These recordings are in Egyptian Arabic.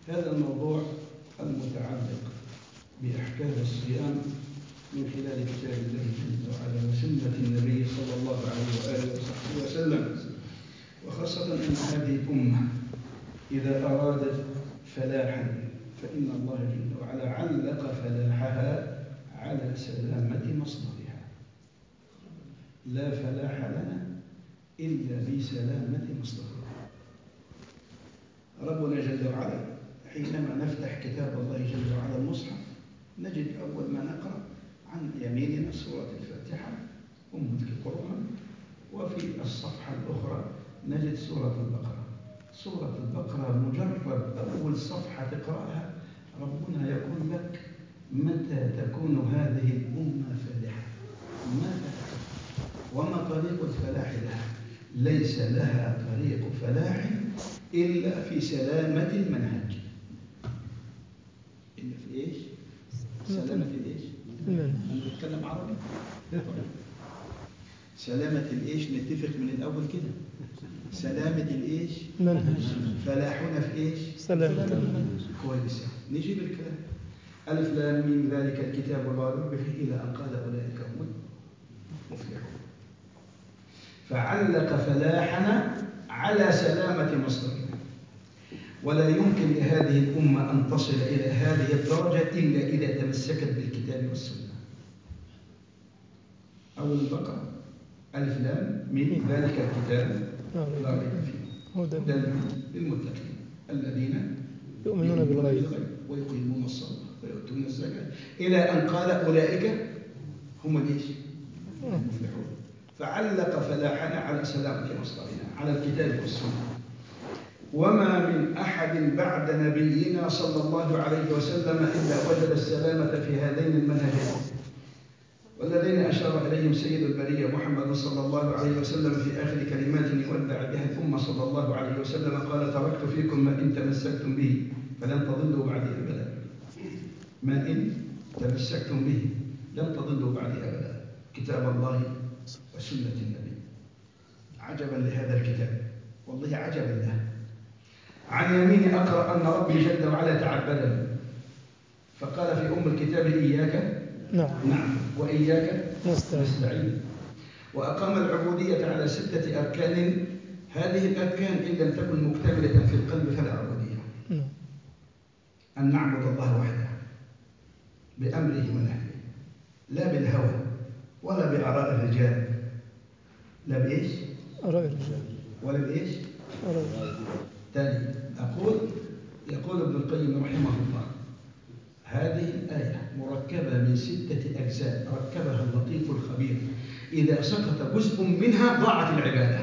هذا الموضوع المتعلق بأحكام الصيام من خلال كتاب الله جل وعلا وسنة النبي صلى الله عليه وآله وصحبه وسلم وخاصة أن هذه الأمة إذا أرادت فلاحا فإن الله جل وعلا علق فلاحها على سلامة مصدرها لا فلاح لنا إلا بسلامة مصدرها ربنا جل وعلا حينما نفتح كتاب الله جل وعلا المصحف نجد أول ما نقرأ عن يميننا سورة الفاتحة أم القرآن وفي الصفحة الأخرى نجد سورة البقرة سورة البقرة مجرد أول صفحة تقرأها ربنا يقول لك متى تكون هذه الأمة فالحة متى وما طريق الفلاح لها ليس لها طريق فلاح إلا في سلامة المنهج إلا في إيش؟ سلامة الإيش؟ أنا بتكلم عربي؟ سلامة الإيش نتفق من الأول كده سلامة الإيش؟ منهج فلاحنا في إيش؟ سلامة المنهج كويس نجيب الكلام ألف لام ميم ذلك الكتاب لا ريب فيه إلى أن قال أولئك هم المفلحون فعلق فلاحنا على سلامة مصدرنا ولا يمكن لهذه الأمة أن تصل إلى هذه الدرجة إلا إذا تمسكت بالكتاب والسنة أول البقرة ألف لام ميم ذلك الكتاب لا ريب فيه هدى هدى للمتقين الذين يؤمنون بالغيب ويقيمون الصلاة ويؤتون الزكاة إلى أن قال أولئك هم الإيش؟ المفلحون فعلق فلاحنا على سلامة مصدرنا على الكتاب والسنة وما من أحد بعد نبينا صلى الله عليه وسلم إلا وجد السلامة في هذين المنهجين والذين أشار إليهم سيد البرية محمد صلى الله عليه وسلم في آخر كلمات يودع بها الأمة صلى الله عليه وسلم قال تركت فيكم ما إن تمسكتم به فلن تضلوا بعدي أبدا ما إن تمسكتم به لن تضلوا بعدي أبدا كتاب الله وسنة النبي عجبا لهذا الكتاب والله عجبا له عن يميني أقرأ أن ربي جل وعلا تعبدني فقال في أم الكتاب إياك نعم نعم وإياك نستعين نستعين وأقام العبودية على ستة أركان هذه الأركان إن لم تكن مكتملة في القلب فلا عبودية نعم أن نعبد الله وحده بأمره ونهيه لا بالهوى ولا بآراء الرجال لا بإيش آراء الرجال ولا بإيش آراء الرجال ثاني أقول يقول ابن القيم رحمه الله هذه الآية مركبة من ستة أجزاء ركبها اللطيف الخبير إذا سقط جزء منها ضاعت العبادة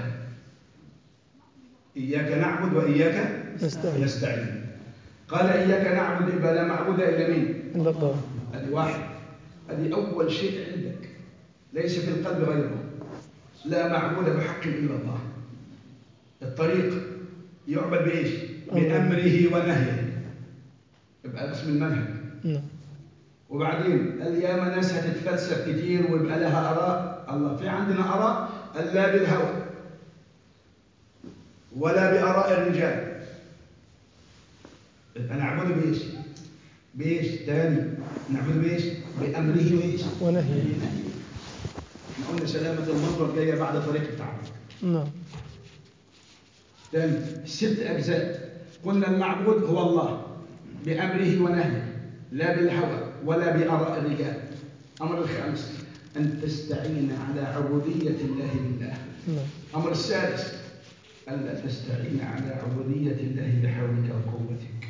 إياك نعبد وإياك نستعين نستعين قال إياك نعبد يبقى لا معبود إلا مين إلا الله هذه واحد هذه أول شيء عندك ليس في القلب غيره لا معبود بحق إلا الله الطريق يعبد بإيش بأمره ونهيه يبقى اسم المنهج نعم وبعدين قال ياما ناس هتتفلسف كتير ويبقى لها آراء الله في عندنا آراء قال لا بالهوى ولا بآراء الرجال يبقى نعبد بإيش بإيش تاني نعبد بإيش بأمره وإيش ونهي احنا قلنا سلامة المنظر جاية بعد طريق التعبد نعم ثاني ست أجزاء قلنا المعبود هو الله بأمره ونهيه لا بالهوى ولا بآراء الرجال أمر الخامس أن تستعين على عبودية الله بالله نعم أمر السادس ألا تستعين على عبودية الله بحولك وقوتك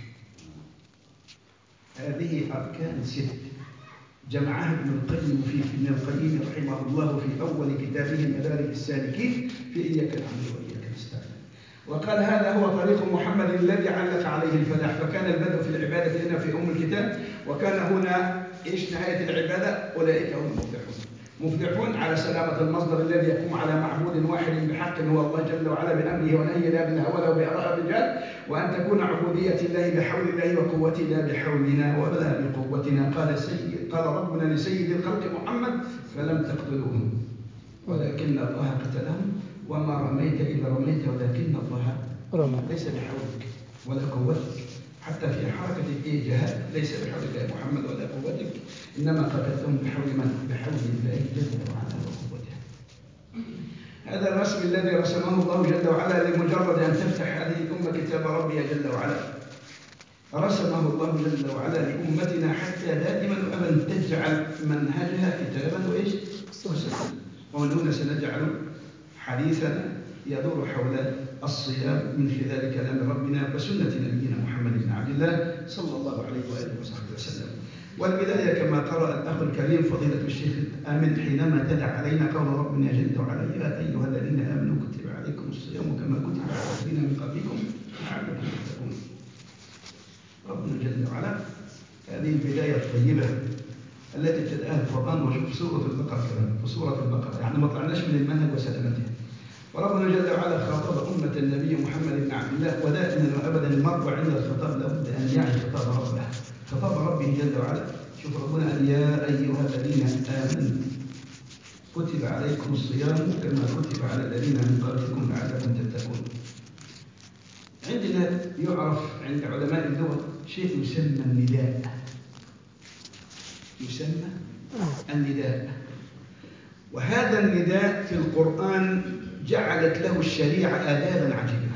هذه أركان ست جمعها ابن القيم في ابن القيم رحمه الله في أول كتابه مدارج السالكين في إياك نعبد وإياك نستعين وقال هذا هو طريق محمد الذي علق عليه الفلاح فكان البدء في العبادة هنا في أم الكتاب وكان هنا إيش نهاية العبادة أولئك هم المفلحون مفلحون على سلامة المصدر الذي يقوم على معبود واحد بحق هو الله جل وعلا بأمره ونهيه لا بالهوى ولا بآراء الرجال وأن تكون عبودية الله بحول الله وقوته لا بحولنا ولا بقوتنا قال سيد قال ربنا لسيد الخلق محمد فلم تقتلوهم ولكن الله قتلهم وما رميت إذ رميت ولكن الله رمى ليس بحولك ولا قوتك حتى في حركة إيه جهاد ليس بحولك يا محمد ولا قوتك إنما قتلتهم بحول من؟ بحول الله جل وعلا وقوته هذا الرسم الذي رسمه الله جل وعلا لمجرد أن تفتح هذه الأمة كتاب ربي جل وعلا رسمه الله جل وعلا لأمتنا حتى دائما وأبدا تجعل منهجها كتابا وإيش؟ وسنة ومن هنا سنجعل حديثنا يدور حول الصيام من خلال كلام ربنا وسنة نبينا محمد بن عبد الله صلى الله عليه وآله وصحبه وسلم والبداية كما قرأ الأخ الكريم فضيلة الشيخ آمن حينما تلا علينا قول ربنا جل وعلا يا أيها الذين آمنوا كتب عليكم الصيام كما كتب على الذين من قبلكم لعلكم تتقون ربنا جل وعلا هذه البداية الطيبة التي ابتدأها القرآن وشوف سورة البقرة كمان في سورة البقرة يعني ما طلعناش من المنهج وسلامته وربنا جل وعلا خاطب أمة النبي محمد بن عبد الله ودائما وأبدا المرء عند الخطاب لابد أن يعي خطاب ربه خطاب ربه جل وعلا شوف ربنا قال يا أيها الذين آمنوا كتب عليكم الصيام كما كتب على الذين من قبلكم لعلكم تتقون عندنا يعرف عند علماء اللغة شيء يسمى النداء يسمى النداء وهذا النداء في القرآن جعلت له الشريعة آدابا عجيبة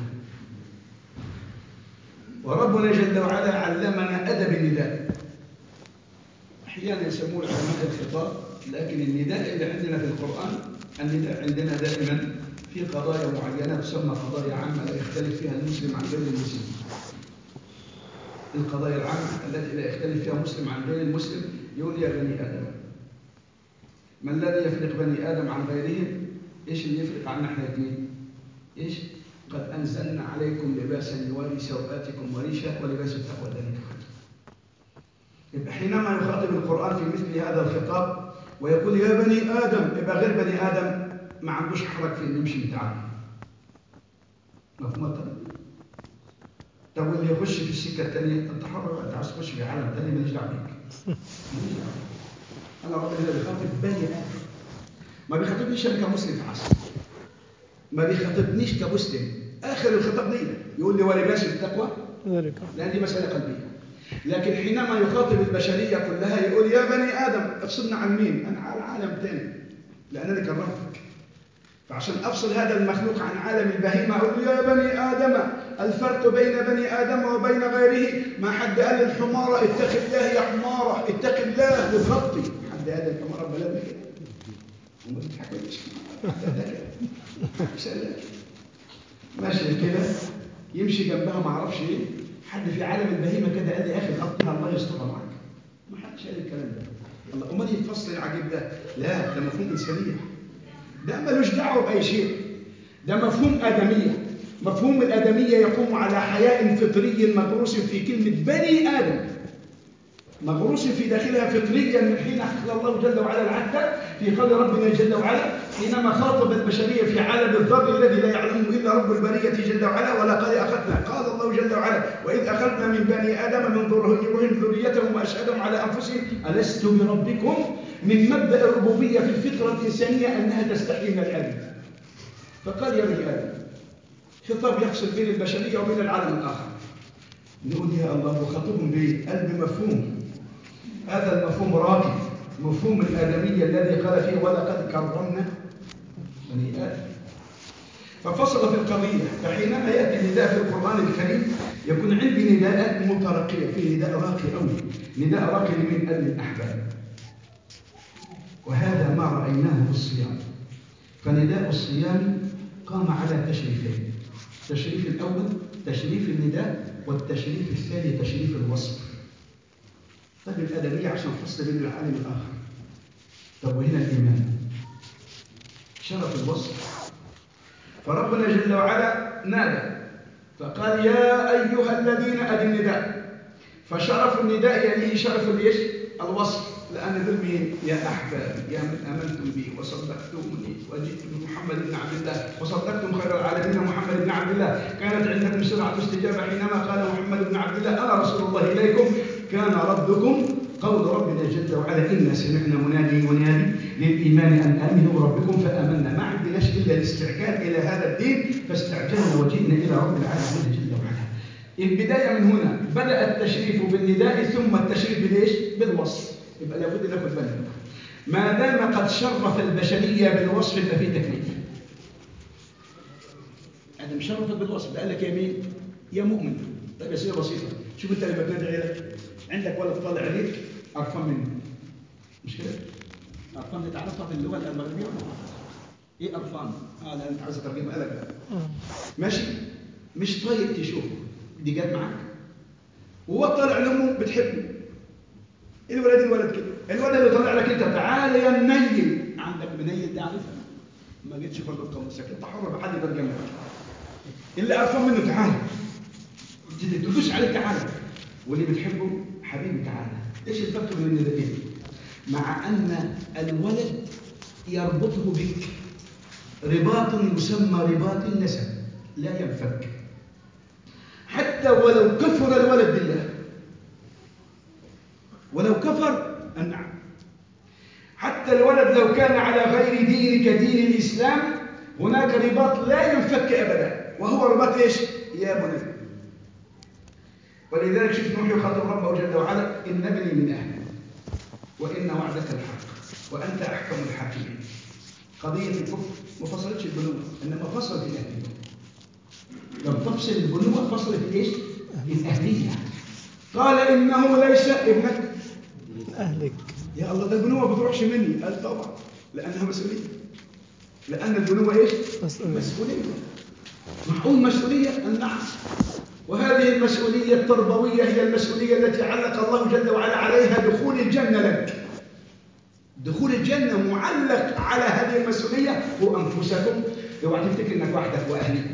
وربنا جل وعلا علمنا أدب النداء أحيانا يسموه علماء الخطاب لكن النداء اللي عندنا في القرآن النداء عندنا دائما في قضايا معينة تسمى قضايا عامة لا يختلف فيها المسلم عن غير المسلم القضايا العامة التي لا يختلف فيها مسلم عن غير المسلم يقول يا بني آدم ما الذي يفرق بني آدم عن غيرهم إيش اللي يفرق عنا احنا الاثنين إيش قد أنزلنا عليكم لباسا يواري سوآتكم وريشة ولباس التقوى ذلك خير يبقى حينما يخاطب القرآن في مثل هذا الخطاب ويقول يا بني آدم يبقى غير بني آدم ما عندوش حرج في انه يمشي متعلم مفهوم طب واللي يخش في السكه الثانيه انت حر انت عايز تخش في عالم ثاني ماليش دعوه بيك ماليش دعوه انا ربنا هنا بيخاطب بني ادم ما بيخاطبنيش انا كمسلم في عصر ما بيخاطبنيش كمسلم اخر الخطاب ليا يقول لي ولباس التقوى ذلك لان دي مساله قلبيه لكن حينما يخاطب البشريه كلها يقول يا بني ادم افصلنا عن مين؟ انا على عالم ثاني لانني كرمتك فعشان أفصل هذا المخلوق عن عالم البهيمة أقول يا بني آدم الفرق بين بني آدم وبين غيره ما حد قال الحمارة اتق الله يا حمارة اتق الله وتغطي حد قال الحمارة بلدنا كده هم بيضحكوا ليش ماشي كده يمشي جنبها ما اعرفش ايه حد في عالم البهيمة كده قال لي اخي غطيها الله يسترها معاك ما حدش قال الكلام ده الله امال يتفصل العجيب ده لا ده مفهوم انسانيه ده ملوش دعوه باي شيء ده مفهوم ادميه مفهوم الادميه يقوم على حياء فطري مغروس في كلمه بني ادم مغروس في داخلها فطريا من حين حكى الله جل وعلا العهد في قول ربنا جل وعلا حينما خاطب البشريه في عالم الذر الذي لا يعلمه الا رب البريه جل وعلا ولقد اخذنا قال الله جل وعلا واذ اخذنا من بني ادم من ظهورهم ذريتهم واشهدهم على انفسهم الست بربكم من مبدا الربوبيه في الفطره الانسانيه انها تستحي من الابي فقال يا بني ادم خطاب يفصل بين البشريه وبين العالم الاخر نقول يا الله وخاطبهم بايه؟ قال بمفهوم هذا المفهوم راقي مفهوم الآدمية الذي قال فيه ولقد كرمنا بني آدم ففصل في القضية فحينما يأتي النداء في القرآن الكريم يكون عندي نداءات مترقية في نداء راقي أوي نداء راقي لمن قلب الأحباب وهذا ما رأيناه في الصيام فنداء الصيام قام على تشريفين التشريف الأول تشريف النداء والتشريف الثاني تشريف الوصف طب الأدبية عشان فصل بين العالم الآخر طب وهنا الإيمان شرف الوصف فربنا جل وعلا نادى فقال يا أيها الذين أدي النداء فشرف النداء يليه شرف الإيش؟ الوصف لأن ذل مين؟ يا أحبابي يا من آمنتم بي وصدقتموني وجئت بمحمد بن عبد الله وصدقتم خير العالمين محمد بن عبد الله كانت عندكم سرعة استجابة حينما قال محمد بن عبد الله أنا رسول الله إليكم كان ربكم قول ربنا جل وعلا إنا سمعنا منادي ينادي للإيمان أن آمنوا بربكم فآمنا ما عندناش إلا الاستعجال إلى هذا الدين فاستعجلنا وجئنا إلى رب العالمين جل وعلا البداية من هنا بدأ التشريف بالنداء ثم التشريف بالايش؟ بالوصف يبقى لابد ناخد بالنا ما دام قد شرف البشرية بالوصف يبقى فيه تكليف أنا مشرفك بالوصف ده قال لك يا مين؟ يا مؤمن طيب يا سيدي بسيطة شوف أنت لما تنادي عيالك عندك ولد طالع عليك قرفان منه مش كده؟ قرفان دي تعرفها في اللغة المغربية ولا لا؟ إيه قرفان؟ آه لا أنت عايز أترجمها لك بقى ماشي مش طايق تشوفه دي جت معاك وهو طالع لامه بتحبه الولد الولد كده الولد اللي طالع لك انت تعالى يا منيل عندك منيل ده عارفها ما جيتش برضه بقاموسك انت حر بحد يترجم لك اللي قرفان منه تعالى تدوس عليه تعالى واللي بتحبه حبيبي تعالى ايش الفرق بين الندائين مع ان الولد يربطه بك رباط يسمى رباط النسب لا ينفك حتى ولو كفر الولد بالله ولو كفر نعم حتى الولد لو كان على غير دينك دين الإسلام هناك رباط لا ينفك أبدا وهو رباط إيش؟ يا بني ولذلك شوف نوح يخاطب ربه جل وعلا إن ابني من أهلي وإن وعدك الحق وأنت أحكم الحاكمين قضية الكفر ما فصلتش البنوة إنما فصلت الأهلية لم تفصل البنوة فصلت الإيش؟ الأهلية قال إنه ليس ابنك أهلك يا الله ده البنوة ما بتروحش مني قال طبعا لأنها مسؤولية لأن البنوة إيش؟ مسؤولية. مسؤولية معقول مسؤولية؟ قال نعم وهذه المسؤولية التربوية هي المسؤولية التي علق الله جل وعلا عليها دخول الجنة لك دخول الجنة معلق على هذه المسؤولية هو أنفسكم اوعى تفتكر إنك وحدك وأهلك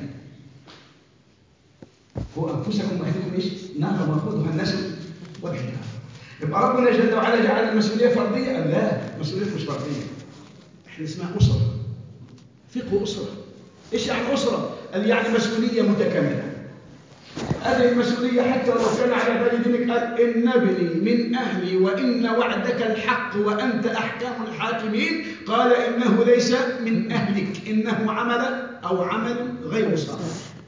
هو أنفسكم وأهلكم إيش؟ نار وقودها الناس والحجارة يبقى ربنا جل وعلا جعل المسؤولية فردية أم لا؟ مسؤولية مش فردية احنا اسمها أسرة فقه أسرة إيش يعني أسرة؟ قال يعني مسؤولية متكاملة هذه المسؤولية حتى لو كان على بال دينك قال إن ابني من أهلي وإن وعدك الحق وأنت أحكام الحاكمين قال إنه ليس من أهلك إنه عمل أو عمل غير صالح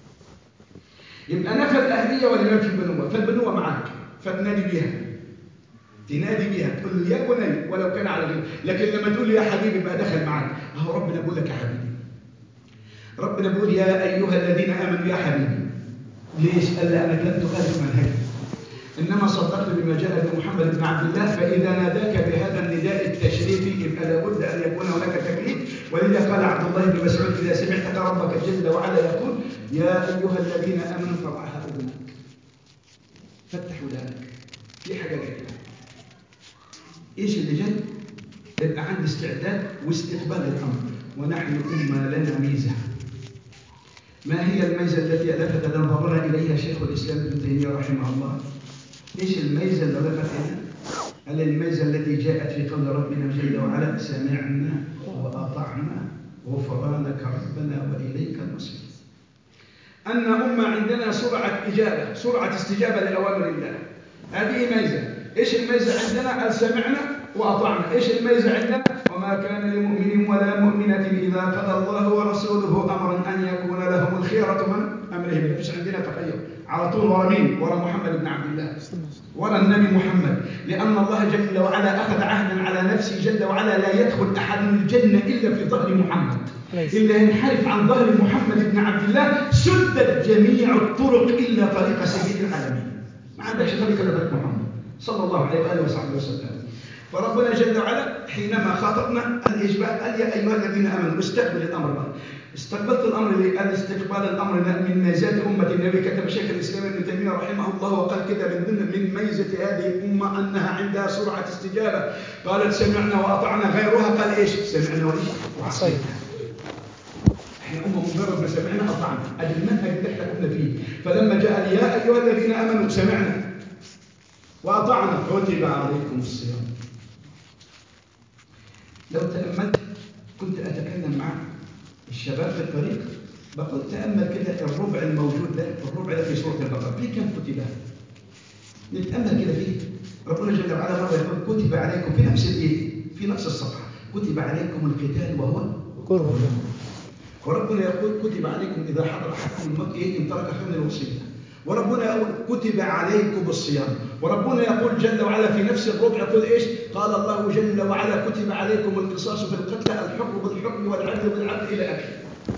يبقى نفى الأهلية ولا ينفي البنوة فالبنوة معك فتنادي بيها تنادي بيها تقول له يا بني ولو كان على غير لكن لما تقول له يا حبيبي بقى دخل معك اهو ربنا بيقول لك يا حبيبي ربنا بيقول يا ايها الذين امنوا يا حبيبي ليش قال لانك لم تخالف منهجي انما صدقت بما جاء بمحمد بن عبد الله فاذا ناداك بهذا النداء التشريفي يبقى لابد ان يكون هناك تكليف ولذا قال عبد الله بن مسعود اذا سمعت ربك جل وعلا يقول يا ايها الذين امنوا فرعها اذنك فتح ودانك في حاجه جايه ايش اللي جاي يبقى عندي استعداد واستقبال الامر ونحن امه لنا ميزه ما هي الميزه التي لفت نظرنا اليها شيخ الاسلام ابن تيميه رحمه الله ايش الميزه اللي لفت الينا هل الميزه التي جاءت في قول ربنا جل وعلا سمعنا واطعنا غفرانك ربنا واليك المصير ان امه عندنا سرعه اجابه سرعه استجابه لاوامر الله هذه ميزه ايش الميزه عندنا قال سمعنا واطعنا ايش الميزه عندنا وما كان لمؤمن ولا مؤمنه اذا قضى الله ورسوله امرا ان يكون لهم الخيره من امرهم ما فيش عندنا تخير على طول ورا مين ورا محمد بن عبد الله ورا النبي محمد لان الله جل وعلا اخذ عهدا على نفسه جل وعلا لا يدخل احد الجنه الا في ظهر محمد الا ينحرف عن ظهر محمد بن عبد الله سدت جميع الطرق الا طريق سيد العالمين ما عندكش طريق الا طريق محمد صلى الله عليه واله وصحبه وسلم فربنا جل وعلا حينما خاطبنا الاجباء قال يا ايها الذين امنوا استقبل الامر بقى استقبلت الامر اللي قال استقبال الامر من ميزات امه النبي كتب شيخ الاسلام ابن تيميه رحمه الله وقال كده من ضمن من ميزه هذه الامه انها عندها سرعه استجابه قالت سمعنا واطعنا غيرها قال ايش؟ سمعنا وايش؟ وعصينا احنا امه مجرد ما سمعنا اطعنا ادي المنهج اللي احنا كنا فيه فلما جاء يا ايها الذين امنوا سمعنا وأطعنا كتب عليكم الصيام لو تأملت كنت أتكلم مع الشباب في الطريق بقول تأمل كده الربع الموجود ده الربع ده في سورة البقرة في كم كتب نتأمل كده فيه ربنا جل وعلا مرة يقول كتب عليكم في نفس الإيه في نفس الصفحة كتب عليكم القتال وهو كره وربنا يقول كتب عليكم إذا حضر أحدكم الموت إيه إن ترك خير الوصية وربنا يقول كتب عليكم الصيام وربنا يقول جل وعلا في نفس الربع يقول ايش قال الله جل وعلا كتب عليكم القصاص في القتلى الحكم بالحكم والعدل بالعدل الى اخره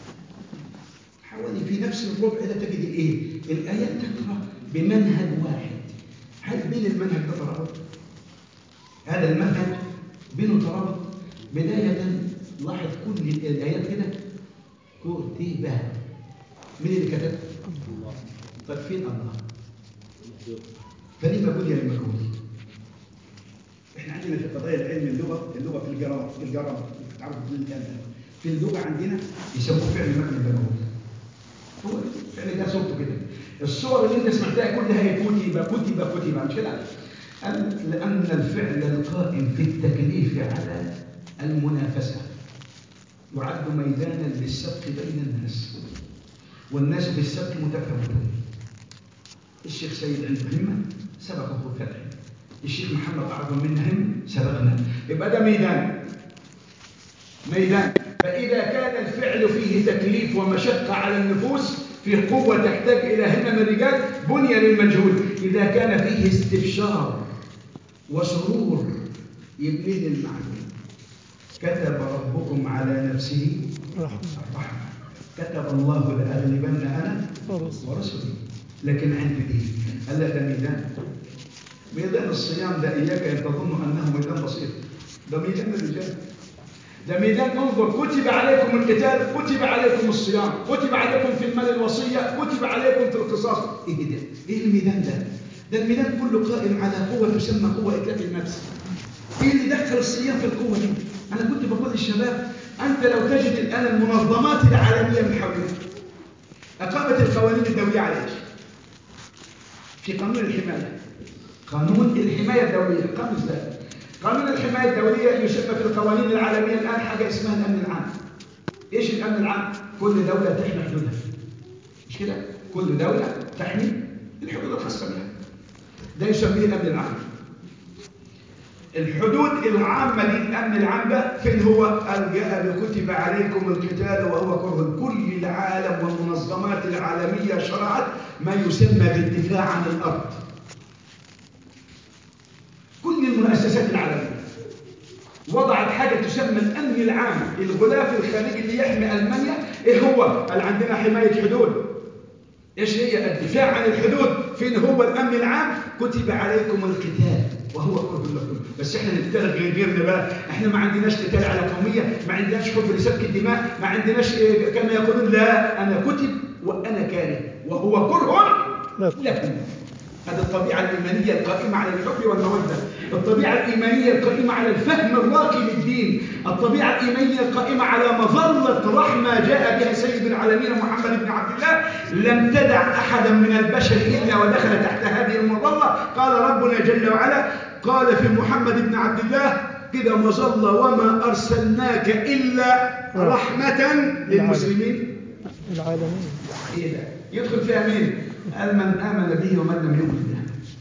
حوالي في نفس الربع ده تجد ايه الايات تقرا بمنهج واحد هل بين المنهج ده ترابط هذا المنهج بينه ترابط بدايه لاحظ كل الايات كده كتب مين اللي كتب طيب فين الله فلما بني المجهول احنا عندنا في قضايا العلم اللغه اللغه في الجرامر في الجرامر تعرف بالكلام في اللغه عندنا يسموه فعل مبني للمجهول هو الفعل ده صورته كده الصور اللي انت سمعتها كلها هي كتب كتب كتب مش كده قال لان الفعل القائم في التكليف على المنافسه يعد ميدانا للسبق بين الناس والناس في السبق متفاوتون الشيخ سيد عنده همه سبقه فتح الشيخ محمد اعظم منا هم سبقنا يبقى ده ميدان ميدان فاذا كان الفعل فيه تكليف ومشقه على النفوس في قوه تحتاج الى همم الرجال بني للمجهول اذا كان فيه استبشار وسرور يبنيه للمعلوم كتب ربكم على نفسه رحمة الرحمه كتب الله لاغلبن انا ورسول ورسلي لكن عندي دي قال لك ده ميدان ميدان الصيام ده اياك ان تظن انه ميدان بسيط ده ميدان الرجال ده ميدان انظر كتب عليكم القتال كتب عليكم الصيام كتب عليكم في المال الوصيه كتب عليكم في القصاص ايه ده ايه الميدان ده ده الميدان كله قائم على قوه تسمى قوه اتلاف النفس ايه اللي دخل الصيام في القوه دي انا كنت بقول للشباب انت لو تجد الان المنظمات العالميه من حولك اقامت القوانين الدوليه على ايش في قانون الحمايه قانون الحمايه الدوليه قام ازاي قانون الحمايه الدوليه يسمى في القوانين العالميه الان حاجه اسمها الامن العام ايش الامن العام كل دوله تحمي حدودها مش كده كل دوله تحمي الحدود الخاصه بها ده يسميه الامن العام الحدود العامة للأمن العام ده فين هو؟ قال جاء كتب عليكم القتال وهو كره كل العالم والمنظمات العالمية شرعت ما يسمى بالدفاع عن الأرض كل المؤسسات العالمية وضعت حاجة تسمى الأمن العام الغلاف الخارجي اللي يحمي ألمانيا إيه هو؟ قال عندنا حماية حدود إيش هي الدفاع عن الحدود فين هو الأمن العام كتب عليكم القتال وهو كره لكم بس احنا نقتل غير غيرنا بقى احنا ما عندناش قتال على قوميه ما عندناش حب لسفك الدماء ما عندناش إيه كما يقولون لا انا كتب وانا كاره وهو كره لكم هذه الطبيعة الإيمانية القائمة على الحب والمودة الطبيعة الإيمانية القائمة على الفهم الراقي للدين الطبيعة الإيمانية القائمة على مظلة رحمة جاء بها سيد العالمين محمد بن عبد الله لم تدع أحدا من البشر إلا ودخل تحت هذه المظلة قال ربنا جل وعلا قال في محمد بن عبد الله كده مظلة وما أرسلناك إلا رحمة للمسلمين العالمين إيه ده؟ يدخل فيها مين؟ قال من آمن به ومن لم يؤمن به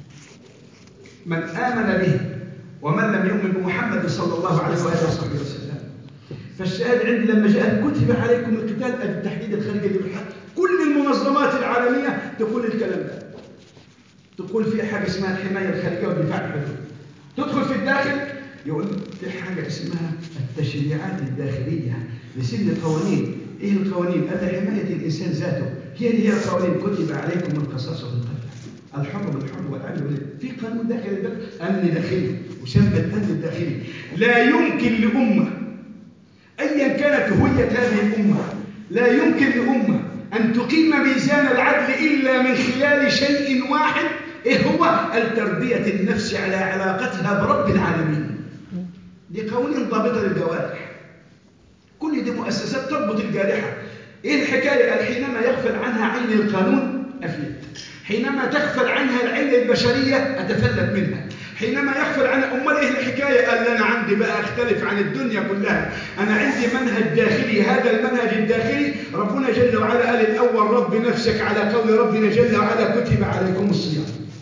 من آمن به ومن لم يؤمن بمحمد صلى الله عليه وآله وصحبه وسلم فالشاهد عندي لما جاء كتب عليكم القتال أدي التحديد الخارجي اللي بالحق كل المنظمات العالمية تقول الكلام ده تقول في حاجة اسمها الحماية الخارجية والدفاع عن الحدود تدخل في الداخل يقول في حاجة اسمها التشريعات الداخلية لسن القوانين ايه القوانين؟ قال حماية الإنسان ذاته هي اللي هي القوانين كتب عليكم القصاص في القتل الحر بالحر والعدل بالعدل في قانون داخل الدولة أمن داخلي يسمى الأمن الداخلي لا يمكن لأمة أيا كانت هوية هذه الأمة لا يمكن لأمة أن تقيم ميزان العدل إلا من خلال شيء واحد إيه هو التربية النفس على علاقتها برب العالمين دي قوانين ضابطة للجوارح كل دي مؤسسات تربط الجارحة ايه الحكاية قال حينما يغفل عنها عين القانون أفلت حينما تغفل عنها العين البشرية أتفلت منها حينما يغفل عنها أمال إيه الحكاية قال أنا عندي بقى أختلف عن الدنيا كلها أنا عندي منهج داخلي هذا المنهج الداخلي ربنا جل وعلا قال الأول رب نفسك على قول ربنا جل وعلا كتب عليكم الصيام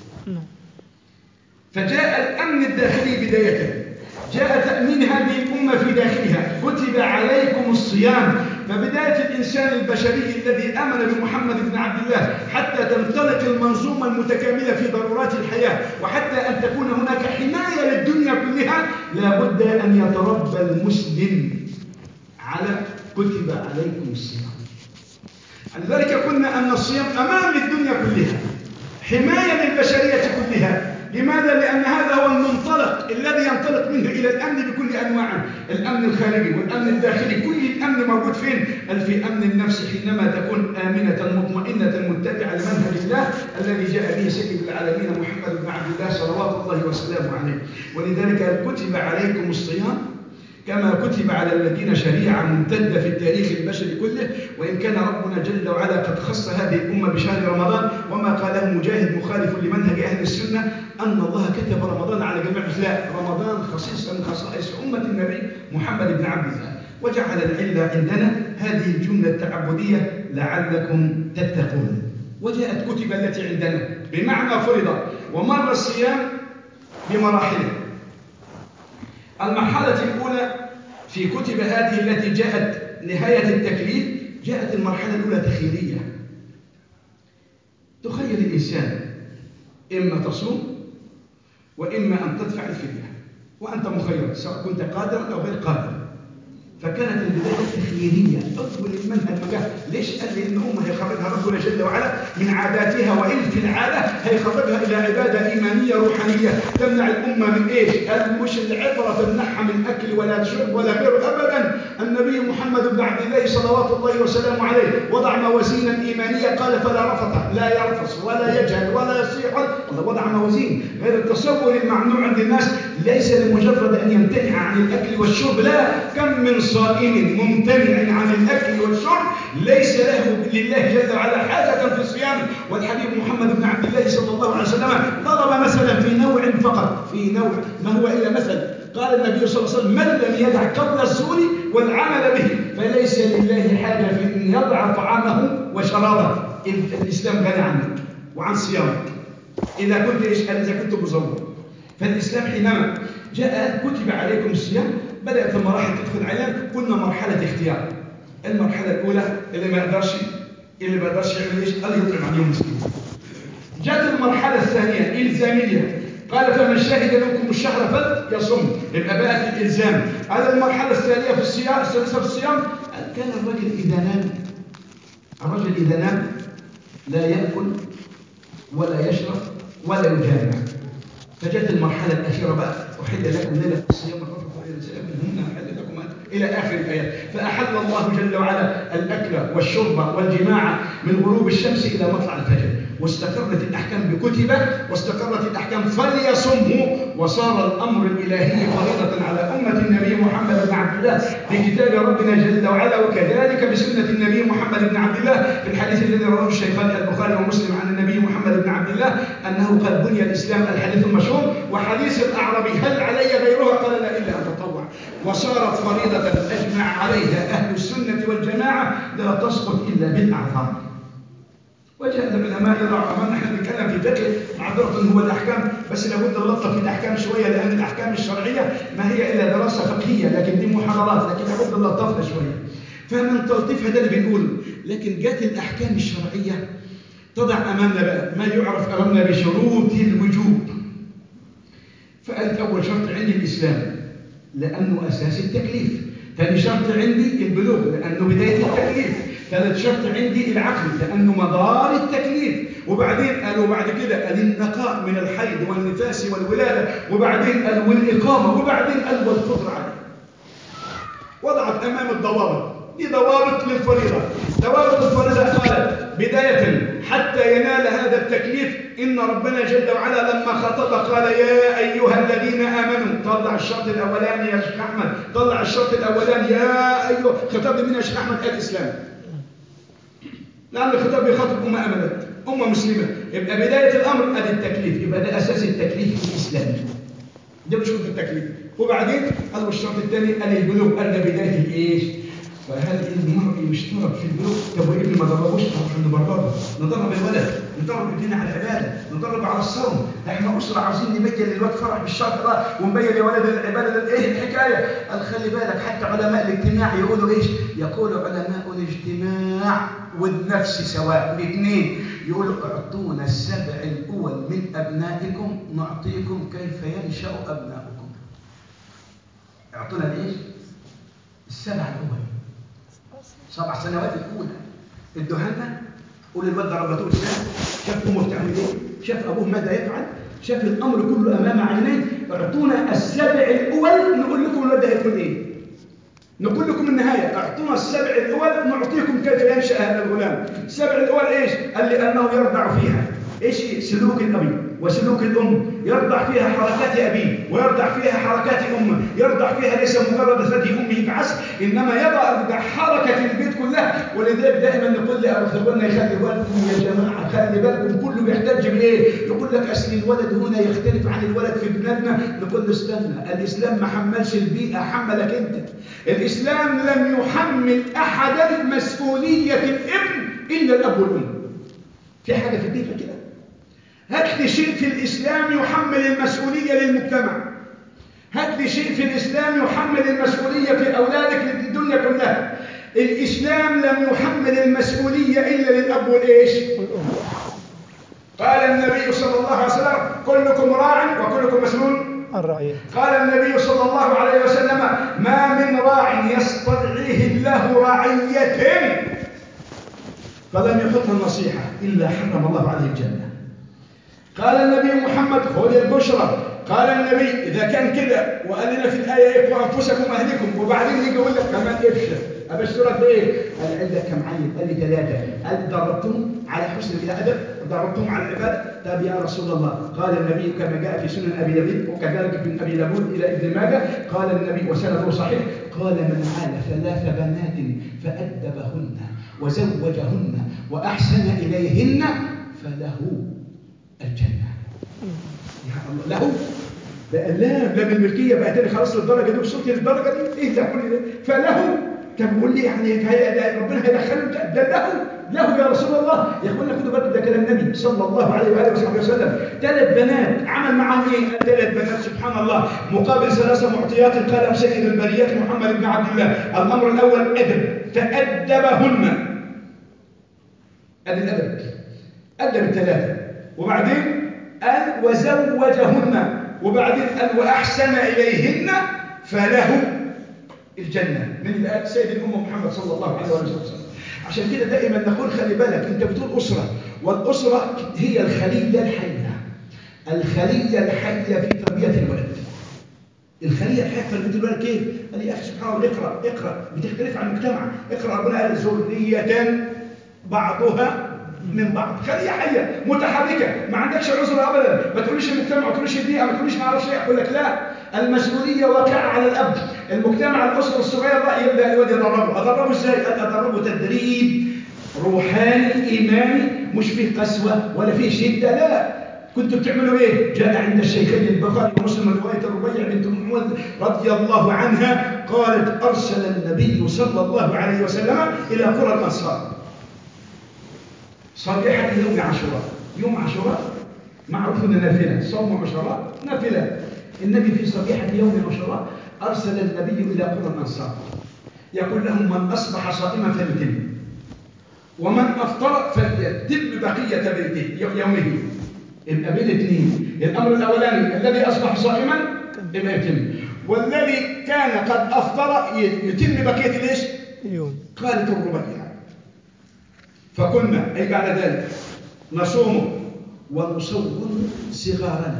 فجاء الأمن الداخلي بداية جاء تأمين هذه الأمة في داخلها كتب عليكم الصيام فبداية الإنسان البشري الذي آمن بمحمد بن عبد الله حتى تنطلق المنظومة المتكاملة في ضرورات الحياة وحتى أن تكون هناك حماية للدنيا كلها لابد أن يتربى المسلم على كتب عليكم الصيام لذلك قلنا أن الصيام أمان للدنيا كلها حماية للبشرية كلها لماذا؟ لأن هذا هو المنطلق الذي ينطلق منه إلى الأمن بكل أنواعه الأمن الخارجي والأمن الداخلي كل الأمن موجود فين؟ في أمن النفس حينما تكون آمنة مطمئنة متبعة لمنهج الله الذي جاء به سيد العالمين محمد بن عبد الله صلوات الله وسلامه عليه ولذلك كتب عليكم الصيام كما كتب على الذين شريعة ممتدة في التاريخ البشري كله وإن كان ربنا جل وعلا قد خص هذه الأمة بشهر رمضان وما قاله مجاهد مخالف لمنهج أهل السنة أن الله كتب رمضان على جميع لا رمضان خصيصا من خصائص أمة النبي محمد بن عبد الله وجعل العلة عندنا هذه الجملة التعبدية لعلكم تتقون وجاءت كتب التي عندنا بمعنى فرض ومر الصيام بمراحله المرحلة الأولى في كتب هذه التي جاءت نهاية التكليف جاءت المرحلة الأولى تخيلية تخيل الإنسان إما تصوم وإما أن تدفع الفدية وأنت مخير سواء كنت قادرا أو غير قادر فكانت البداية تخييرية أول المنهج مجاه ليش قال لي إن أمة هيخرجها ربنا جل وعلا من عاداتها وإن في العادة هيخرجها إلى عبادة إيمانية روحانية تمنع الأمة من إيش؟ قال مش العبرة تمنعها من أكل ولا شرب ولا غيره أبدا النبي محمد بن عبد الله صلوات الله وسلامه عليه وضع موازينا إيمانية قال فلا رفث لا يرفث ولا يجهل ولا يصيح الله وضع موازين غير التصور الممنوع عند الناس ليس لمجرد أن يمتنع عن الأكل والشرب لا كم من صائم ممتنع عن الأكل والشرب ليس له لله جل وعلا حاجة في الصيام والحبيب محمد بن عبد الله صلى الله عليه وسلم ضرب مثلا في نوع فقط في نوع ما هو إلا مثل قال النبي صلى الله عليه وسلم من لم يدع قول الزور والعمل به فليس لله حاجة في أن يضع طعامه وشرابه الإسلام غني عنك وعن صيامك إذا كنت إيش إذا كنت مزور فالإسلام حينما جاء كتب عليكم الصيام بدأت المراحل تدخل علينا قلنا مرحلة اختيار المرحلة الأولى اللي ما يقدرش اللي ما يقدرش يعمل ايش؟ قال يطعم عن يوم مسكين. جاءت المرحلة الثانية إلزامية قال فمن شهد منكم الشهر فليصم يبقى بقت الإلزام على المرحلة الثانية في الصيام الثالثة في الصيام كان الرجل إذا نام الرجل إذا نام لا يأكل ولا يشرب ولا يجامع فجاءت المرحلة الأخيرة بقى أحل لكم ليلة الصيام الرفث إلى نسائكم هن أحل لكم إلى آخر الآيات فأحل الله جل وعلا الأكل والشرب والجماع من غروب الشمس إلى مطلع الفجر واستقرت الأحكام بكتب واستقرت الأحكام فليصمه وصار الأمر الإلهي فريضة على أمة النبي محمد بن عبد الله في كتاب ربنا جل وعلا وكذلك بسنة النبي محمد بن عبد الله في الحديث الذي رواه الشيخان البخاري ومسلم عن النبي محمد بن عبد الله أنه قد بني الإسلام الحديث المشهور وحديث الأعرابي هل علي غيرها قال لا إلا أن تطوع وصارت فريضة أجمع عليها أهل السنة والجماعة لا تسقط إلا بالأعذار وجاء العلماء يضع أمامنا احنا بنتكلم في فقه معذرة هو الأحكام بس لابد نلطف في الأحكام شوية لأن الأحكام الشرعية ما هي إلا دراسة فقهية لكن دي محاضرات لكن لابد نلطفها شوية فمن تلطيفها ده اللي بنقوله لكن جات الأحكام الشرعية تضع أمامنا بقى ما يعرف أمامنا بشروط الوجوب فقالت أول شرط عندي الإسلام لأنه أساس التكليف ثاني شرط عندي البلوغ لأنه بداية التكليف ثالث شرط عندي العقل لأنه مدار التكليف وبعدين قالوا بعد كده قال النقاء من الحيض والنفاس والولادة وبعدين قال والإقامة وبعدين قال والقدرة عليه وضعت أمام الضوابط دي ضوابط للفريضة ضوابط الفريضة قالت بداية حتى ينال هذا التكليف إن ربنا جل وعلا لما خطب قال يا أيها الذين آمنوا طلع الشرط الأولاني يا شيخ أحمد طلع الشرط الأولاني يا أيها خطاب من يا شيخ أحمد الإسلام لأن الخطاب يخاطب أمة أمنت أمة مسلمة يبقى بداية الأمر أدي التكليف يبقى ده أساس التكليف الإسلامي ده بشروط التكليف وبعدين قالوا الشرط الثاني قال البلوغ قال ده بداية الإيش فهل المرء يشترط في البلوغ طب وابني ما ضربوش نروح ندربه ندرب الولد ندرب ابننا على العباده ندرب على الصوم ده احنا اسره عاوزين نبين للواد فرح بالشرط ده ونبين يا ولد العباده ده ايه الحكايه قال خلي بالك حتى علماء الاجتماع يقولوا ايش يقول علماء الاجتماع والنفس سواء الاثنين يقولوا اعطونا السبع الاول من ابنائكم نعطيكم كيف ينشا ابنائكم اعطونا الايش السبع الاول سبع سنوات الاولى ادوها لنا قول الواد ده ربته ازاي شاف امه بتعمل ايه شاف ابوه ماذا يفعل شاف الامر كله امام عينيه اعطونا السبع الاول نقول لكم الواد ده هيكون ايه نقول لكم النهاية اعطونا السبع الأول نعطيكم كيف ينشأ هذا الغلام السبع الأول إيش؟ قال لأنه يرضع فيها إيش سلوك الأبي وسلوك الأم يرضع فيها حركات أبيه ويرضع فيها حركات أمه يرضع فيها ليس مجرد ثدي أمه فحسب إنما يضع حركة البيت كلها ولذلك دائما نقول لأخواننا يخلي بالكم يا جماعة خلي بالكم كله بيحتج بإيه؟ يقول لك أصل الولد هنا يختلف عن الولد في بلادنا نقول له استنى الإسلام ما حملش البيئة حملك أنت الإسلام لم يحمل أحدا مسؤولية الابن إلا الأب والأم في حاجة في البيئة كده هات لي شيء في الإسلام يحمل المسؤولية للمجتمع هات لي شيء في الإسلام يحمل المسؤولية في أولادك للدنيا كلها الإسلام لم يحمل المسؤولية إلا للأب والإيش قال النبي صلى الله عليه وسلم كلكم راع وكلكم مسؤول الرعية قال النبي صلى الله عليه وسلم ما من راع يسترعيه الله رعية فلم يحطها النصيحة إلا حرم الله عليه الجنة قال النبي محمد خذ البشرى قال النبي إذا كان كده وقال لنا في الآية اقوا أنفسكم وأهلكم وبعدين يجي يقول لك كمان ابشر أبشرك بإيه؟ قال عندك كم عيل؟ قال لي ثلاثة قال دربتهم على حسن الأدب دربتهم على العبادة طب يا رسول الله قال النبي كما جاء في سنن أبي داود وكذلك من أبي داود إلى ابن ماجه قال النبي وسنده صحيح قال من عال ثلاث بنات فأدبهن وزوجهن وأحسن إليهن فله الجنة يا الله له ده لا لا بالملكية بقى تاني خلاص للدرجة دي وصلت للدرجة دي ايه ده كل ده فله طب قول لي يعني فهي ربنا هيدخله ده له له يا رسول الله يا اخوانا خدوا بالكم ده كلام النبي صلى الله عليه واله وصحبه وسلم ثلاث بنات عمل معهم ايه؟ ثلاث بنات سبحان الله مقابل ثلاثه معطيات قال سيد البريات محمد بن عبد الله الامر الاول ادب فادبهن ادي الادب ادب الثلاثه وبعدين قال وزوجهن وبعدين قال وأحسن إليهن فله الجنة من الآن سيد الأمة محمد صلى الله عليه وسلم عشان كده دائما نقول خلي بالك أنت بتقول أسرة والأسرة هي الخلية الحية الخلية الحية في تربية الولد الخلية الحية في تربية الولد كيف؟ قال لي يا أخي سبحان الله اقرأ اقرأ بتختلف عن المجتمع اقرأ ربنا قال ذرية بعضها من بعض خليه حيه متحركه ما عندكش عذر ابدا ما تقوليش المجتمع ما تقوليش البيئه ما تقوليش ما اعرفش ايه اقول لك لا المسؤوليه واقعه على الاب المجتمع الاسره الصغيره بقى يبدا الواد يدربه ادربه ازاي قال ادربه تدريب روحاني ايماني مش فيه قسوه ولا فيه شده لا كنتوا بتعملوا ايه جاء عند الشيخين البخاري ومسلم روايه الربيع بنت محمد رضي الله عنها قالت ارسل النبي صلى الله عليه وسلم الى قرى الانصار صبيحة يوم عاشوراء يوم عاشوراء معروف ان نافلة صوم عاشوراء نافلة النبي في صبيحة يوم عاشوراء أرسل النبي إلى قرى الأنصار يقول لهم من أصبح صائما فليتم ومن أفطر فليتم بقية بيته يومه يبقى بين اثنين الأمر الأولاني الذي أصبح صائما يبقى يتم والذي كان قد أفطر يتم بقية ليش؟ يوم قالت الربيع فكنا أي بعد ذلك نصوم ونصوم صغارنا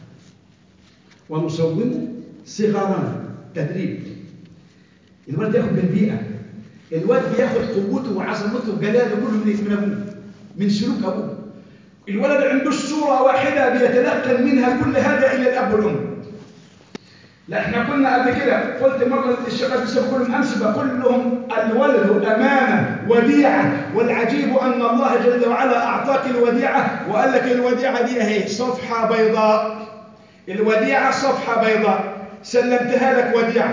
ونصوم صغارنا تدريب الولد ياخد من البيئة الولد بياخد قوته وعظمته وجلاله كله من من ابوه من سلوك ابوه الولد عنده صورة واحدة بيتلقن منها كل هذا إلى الأب والأم لا احنا كنا قبل كده قلت مرة الشباب بسبب كلهم أمسبة كلهم الولد أمانة وديعة والعجيب أن الله جل وعلا أعطاك الوديعة وقال لك الوديعة دي اهي صفحة بيضاء الوديعة صفحة بيضاء سلمتها لك وديعة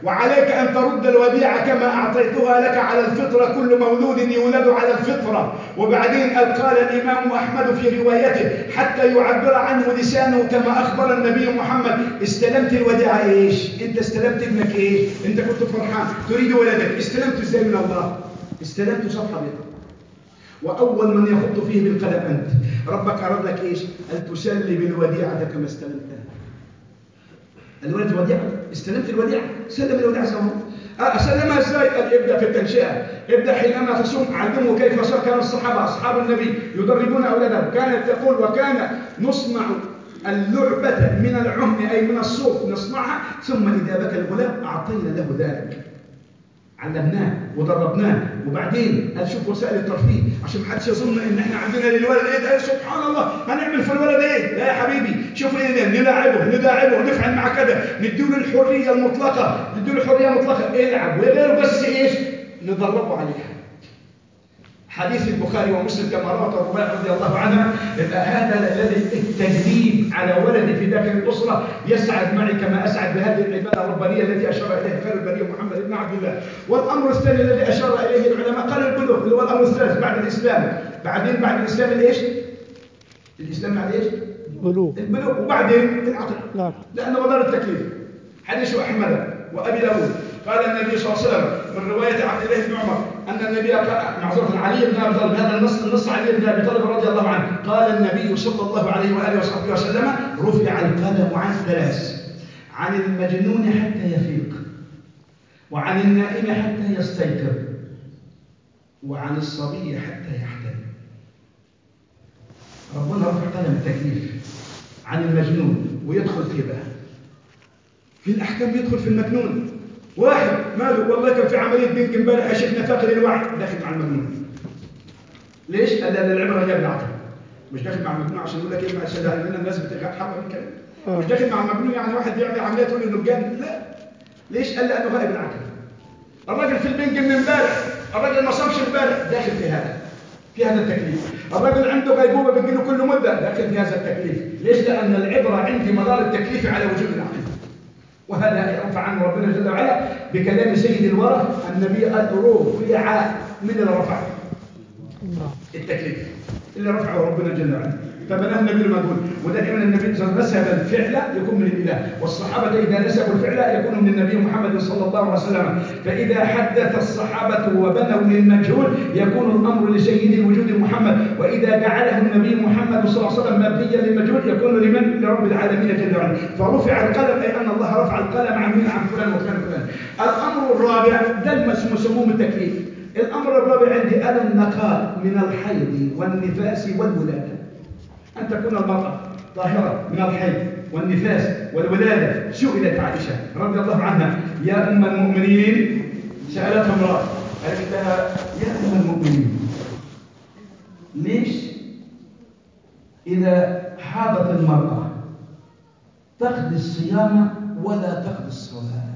وعليك أن ترد الوديعة كما أعطيتها لك على الفطرة كل مولود يولد على الفطرة وبعدين قال الإمام أحمد في روايته حتى يعبر عنه لسانه كما أخبر النبي محمد استلمت الوديعة إيش أنت استلمت ابنك إيش أنت كنت فرحان تريد ولدك استلمت إزاي من الله استلمت صفحة بيضاء وأول من يخط فيه بالقلم أنت ربك أراد لك إيش أن تسلم الوديعة كما استلمتها الولد وديعة استلمت الوديعة سلم الوديعة سوا أسلمها ازاي؟ قال ابدأ في التنشئة ابدأ حينما تصوم علمه كيف صار كان الصحابة أصحاب النبي يدربون أولادهم كانت تقول وكان نصنع اللعبة من العهن أي من الصوف نصنعها ثم إذا بكى الغلام أعطينا له ذلك علمناه ودربناه وبعدين قال شوف وسائل الترفيه عشان ما حدش يظن ان احنا عندنا للولد ايه ده سبحان الله هنعمل في الولد ايه لا يا حبيبي شوف ايه نلاعبه نداعبه نفعل معاه كذا نديله الحريه المطلقه نديله الحريه المطلقه العب وغيره بس ايش ندربه عليها حديث البخاري ومسلم كما روى الربيع رضي الله عنها هذا الذي التجريب على ولدي في داخل الاسره يسعد معي كما اسعد بهذه العباده الربانيه التي اشار اليها خير البريه محمد بن عبد الله والامر الثاني الذي اشار اليه العلماء قالوا البلوغ اللي هو الامر الثالث بعد الاسلام بعدين بعد الاسلام الايش؟ الاسلام بعد ايش؟ بلوغ البلوغ وبعدين العقل نعم لانه مدار التكليف حديث احمد وابي داود قال النبي صلى الله عليه وسلم من روايه عبد الله بن عمر ان النبي قال معذره علي بن ابي طالب هذا النص النص علي بن ابي طالب رضي الله عنه قال النبي صلى الله عليه واله وصحبه وسلم رفع القلم عن ثلاث عن المجنون حتى يفيق وعن النائم حتى يستيقظ وعن الصبي حتى يحتلم ربنا رفع قلم التكليف عن المجنون ويدخل فيه بقى في الأحكام يدخل في المجنون واحد ماله والله كان في عملية بنك امبارح شفنا فاقد الوعي داخل مع المجنون ليش؟ قال لأن العبرة هي بالعقل مش داخل مع المجنون عشان يقول لك ايه عشان لنا الناس بتحول من كلام آه. مش داخل مع المجنون يعني واحد بيعمل عملية تقول انه جان لا ليش؟ قال لأنه غائب العقل الراجل في البنك من امبارح الراجل ما صامش امبارح داخل في هذا في هذا التكليف الرجل عنده غيبوبة بتجيله كل مدة داخل في هذا التكليف ليش؟ لأن العبرة عندي مدار التكليف على وجود العقل وهذا يعرف عنه ربنا جل وعلا بكلام سيد الورى النبي قال رفع من اللي رفع نعم التكليف اللي رفعه ربنا جل وعلا فبناه النبي المقول ودائما النبي صلى الله عليه وسلم نسب الفعل يكون من الاله والصحابه اذا نسبوا الفعل يكونوا من النبي محمد صلى الله عليه وسلم فاذا حدث الصحابه وبنوا للمجهول يكون الامر لسيد الوجود محمد واذا جعله النبي محمد صلى الله عليه وسلم مبنيا للمجهول يكون لمن لرب العالمين جل وعلا فرفع القلم اي ان الله رفع القلم عن من عن فلان وفلان وفلان الامر الرابع ده المس- مسموم التكليف الامر الرابع عندي انا النقاء من الحيض والنفاس والولاده أن تكون المرأة طاهرة من الحيض والنفاس والولادة سئلت عائشة رضي الله عنها يا أم المؤمنين سألتها امرأة قالت لها يا أم المؤمنين ليش إذا حاضت المرأة تقضي الصيام ولا تقضي الصلاة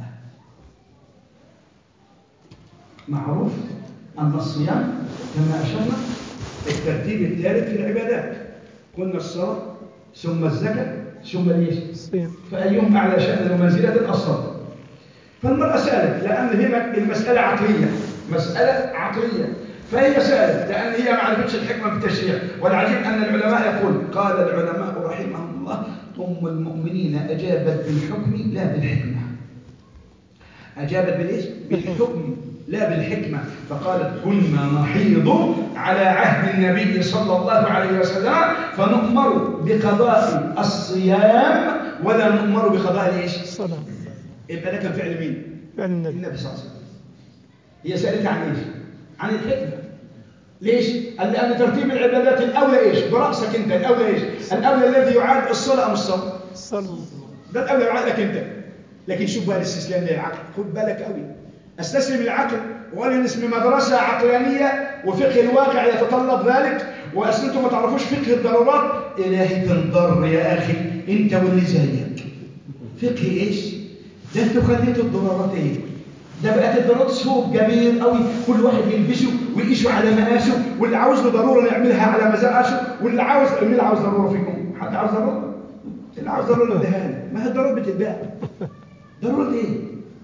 معروف أن الصيام كما أشرنا الترتيب الثالث في العبادات قلنا الصلاة ثم الزكاة ثم الايش؟ الصيام فأيهم أعلى شأنا ومنزلة الصلاة فالمرأة سألت لأن هي المسألة عقلية مسألة عقلية فهي سألت لأن هي ما عرفتش الحكمة في التشريع والعجيب أن العلماء يقول قال العلماء رحمهم الله أم المؤمنين أجابت بالحكم لا بالحكمة أجابت بالإيش؟ بالحكم لا بالحكمة فقالت كنا نحيض على عهد النبي صلى الله عليه وسلم فنؤمر بقضاء الصيام ولا نؤمر بقضاء الإيش؟ الصلاة يبقى ده كان فعل مين؟ فعل النبي النبي صلى الله عليه وسلم هي سألتها عن ايش؟ عن الحكمة ليش؟ قال لأن ترتيب العبادات الأولى ايش؟ برأسك أنت الأولى ايش؟ الأولى الذي يعاد الصلاة أم الصوم؟ الصلاة ده الأولى يعادلك أنت لكن شوف بقى الاستسلام للعقل خد بالك قوي استسلم للعقل وأنا اسم مدرسة عقلانية وفقه الواقع يتطلب ذلك وأصل أنتم ما تعرفوش فقه الضرورات إلهي تنضر يا أخي أنت واللي زيك فقه إيش؟ ده انتوا خليتوا الضرورات ايه؟ ده بقت الضرورات ثوب جميل قوي كل واحد يلبسه ويقيسه على مقاسه واللي عاوز له ضروره يعملها على مزاجه واللي عاوز مين اللي عاوز ضروره فيكم؟ حد عاوز ضروره؟ اللي عاوز ضروره اديها له. ما هي الضروره بتتباع ضروره ايه؟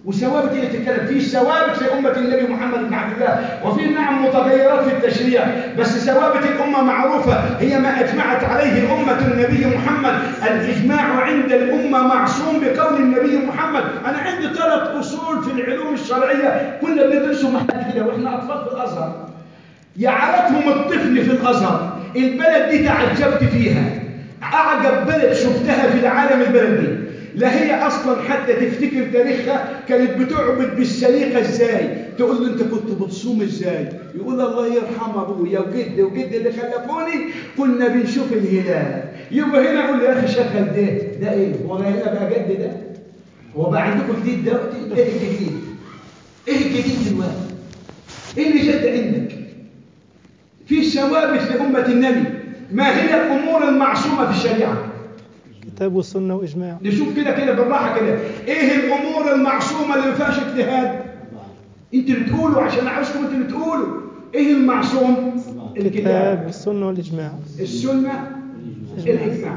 وثوابت اللي تتكلم في ثوابت لأمة النبي محمد بن عبد الله وفي نعم متغيرات في التشريع بس ثوابت الأمة معروفة هي ما أجمعت عليه أمة النبي محمد الإجماع عند الأمة معصوم بقول النبي محمد أنا عندي ثلاث أصول في العلوم الشرعية كنا بندرسهم محل كده وإحنا أطفال في الأزهر يعرفهم الطفل في الأزهر البلد دي تعجبت فيها أعجب بلد شفتها في العالم البلد دي لا هي اصلا حتى تفتكر تاريخها كانت بتعبد بالسليقه ازاي تقول له انت كنت بتصوم ازاي يقول الله يرحم ابويا وجدي وجدي اللي خلفوني كنا بنشوف الهلال يبقى هنا اقول له يا اخي شغل ده ده ايه هو هنا بقى جد ده هو بقى عندكم جديد دلوقتي ايه الجديد ايه الجديد دلوقتي ايه اللي جد عندك في ثوابت لامه النبي ما هي الامور المعصومه في الشريعه كتاب والسنة وإجماع نشوف كده كده بالراحه كده ايه الامور المعصومه اللي ما فيهاش اجتهاد انت اللي تقولوا عشان عاوزكم انت اللي تقولوا ايه المعصوم الكتاب الكتاب والسنة والإجماع السنه الاجماع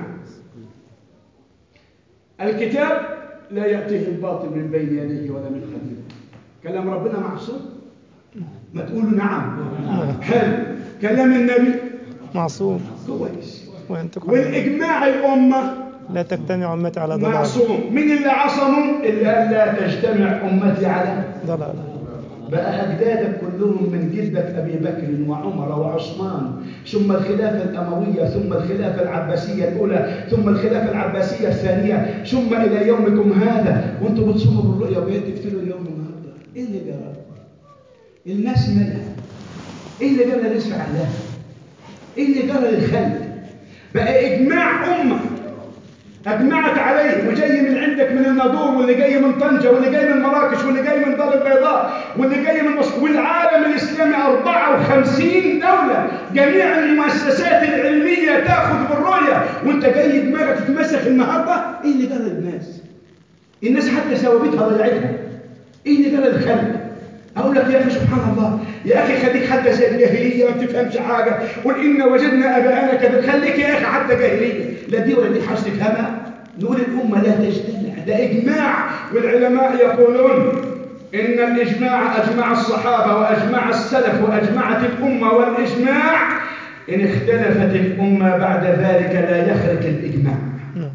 الكتاب لا ياتيه الباطل من بين يديه ولا من خلفه كلام ربنا معصوم ما تقولوا نعم حلو كلام النبي معصوم كويس وإن تكن والاجماع الامه لا تجتمع أمتي على ضلال معصوم من اللي عصموا إلا لا تجتمع أمتي على ضلال بقى أجدادك كلهم من جدك أبي بكر وعمر وعثمان ثم الخلافة الأموية ثم الخلافة العباسية الأولى ثم الخلافة العباسية الثانية ثم إلى يومكم هذا وأنتم بتصوموا بالرؤيا وجايين تقتلوا اليوم النهارده إيه اللي جرى؟ الناس مالها؟ إيه اللي جرى الناس في عقلها؟ إيه اللي جرى للخلق؟ بقى إجماع أمة أجمعت عليه وجاي من عندك من الناظور واللي جاي من طنجة واللي جاي من مراكش واللي جاي من دار البيضاء واللي جاي من مصر والعالم الإسلامي 54 دولة جميع المؤسسات العلمية تاخذ بالرؤية وانت جاي دماغك تتمسخ النهارده ايه اللي جرى للناس؟ الناس حتى ثوابتها ضيعتها ايه اللي جرى للخلق؟ اقول لك يا اخي سبحان الله يا اخي خليك حتى زي الجاهليه ما بتفهمش حاجه قل ان وجدنا اباءنا كذا خليك يا اخي حتى جاهليه لا دي ولا دي حاجه تفهمها نقول الامه لا تجتمع ده اجماع والعلماء يقولون ان الاجماع اجمع الصحابه واجمع السلف واجمعت الامه والاجماع ان اختلفت الامه بعد ذلك لا يخرج الاجماع نعم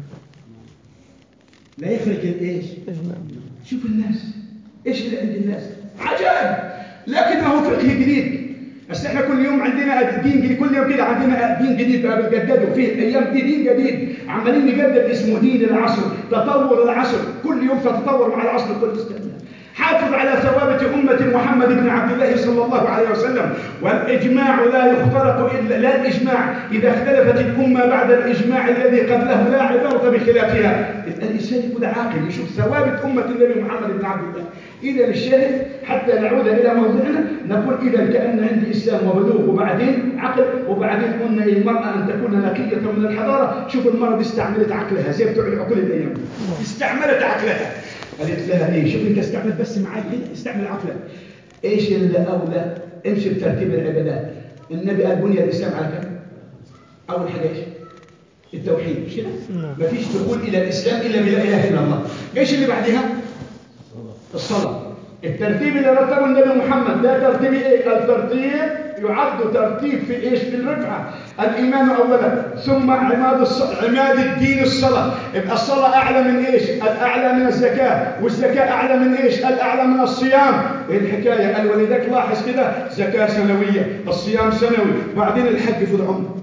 لا يخرج الايش إجماع شوف الناس ايش اللي عند الناس عجائب لكنه فقه جديد بس احنا كل يوم عندنا دين جديد كل يوم كده عندنا دين جديد بقى بنجدده فيه الايام دي دين جديد عمالين نجدد اسمه دين العصر تطور العصر كل يوم تتطور مع العصر كل استثناء حافظ على ثوابت أمة محمد بن عبد الله صلى الله عليه وسلم والإجماع لا يخترق إلا لا الإجماع إذا اختلفت الأمة بعد الإجماع الذي قبله لا عبرة بخلافها الإنسان يكون عاقل يشوف ثوابت أمة النبي محمد بن عبد الله إذا الشاهد حتى نعود إلى موضوعنا نقول إذا كأن عندي إسلام وبلوغ وبعدين عقل وبعدين قلنا للمرأة أن تكون نقية من الحضارة شوف المرأة دي استعملت عقلها زي بتوع العقول الأيام استعملت عقلها قالت لها ايه شوف انت استعمل بس معاك كده استعمل عقلك ايش اللي اولى امشي بترتيب العبادات النبي قال بني الاسلام على كم اول حاجه ايش التوحيد مش كده نعم. مفيش دخول الى الاسلام الا بلا اله الا الله ايش اللي بعدها الصلاه الترتيب اللي رتبه النبي محمد ده ترتيب ايه الترتيب يعد ترتيب في ايش في الرفعه الايمان اولا ثم عماد الص... عماد الدين الصلاه يبقى الصلاه اعلى من ايش الاعلى من الزكاه والزكاه اعلى من ايش الاعلى من الصيام ايه الحكايه قال ولذلك لاحظ كده زكاه سنويه الصيام سنوي وبعدين الحج في العمر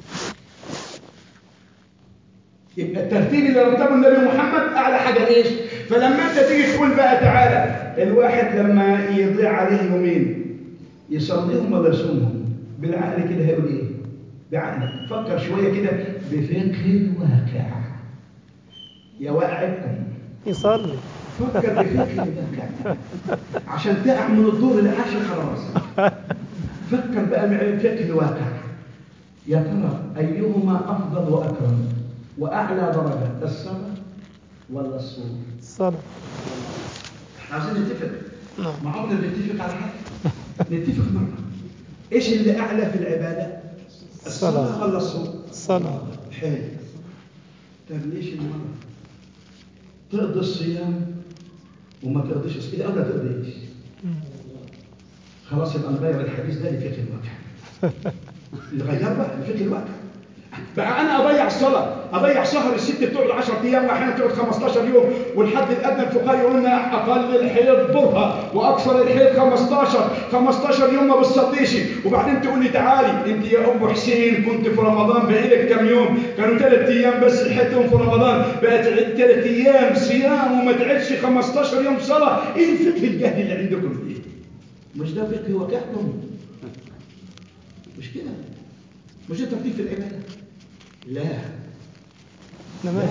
يبقى الترتيب اللي رتبه النبي محمد اعلى حاجه ايش فلما انت تيجي تقول بقى تعالى الواحد لما يضيع عليه يومين يصليهم ولا يصومهم بالعقل كده هيقول ايه بعقلك فكر شويه كده بفقه الواقع يا واقعكم يصلي فكر بفقه الواقع عشان تقع من الدور العاشر خلاص فكر بقى بفقه الواقع يا ترى ايهما افضل واكرم واعلى درجه الصلاه ولا الصوم الصلاة عايزين نتفق نعم ما عمرنا بنتفق على حاجه نتفق مره ايش اللي اعلى في العباده الصلاه الصلاة. ولا الصوم الصلاة حلو طب ليش المرأة تقضي الصيام وما تقضيش إذا أو لا تقضيش خلاص يبقى نغير الحديث ده لفقه الواقع نغير بقى لفقه الواقع بقى انا اضيع الصلاه اضيع شهر الست بتقعد 10 ايام واحيانا تقعد 15 يوم والحد الادنى الفقهاء يقول لنا اقل الحيض ضرها واكثر الحيض 15 15 يوم ما بتصليش وبعدين تقول لي تعالي انت يا ام حسين كنت في رمضان بقالك كام يوم كانوا ثلاث ايام بس لحقتهم في رمضان بقت ثلاث ايام صيام وما تعدش 15 يوم صلاه ايه الفقه الجهل اللي عندكم ده مش ده فقه واقعكم مش كده مش ده ترتيب في العباده لا نعم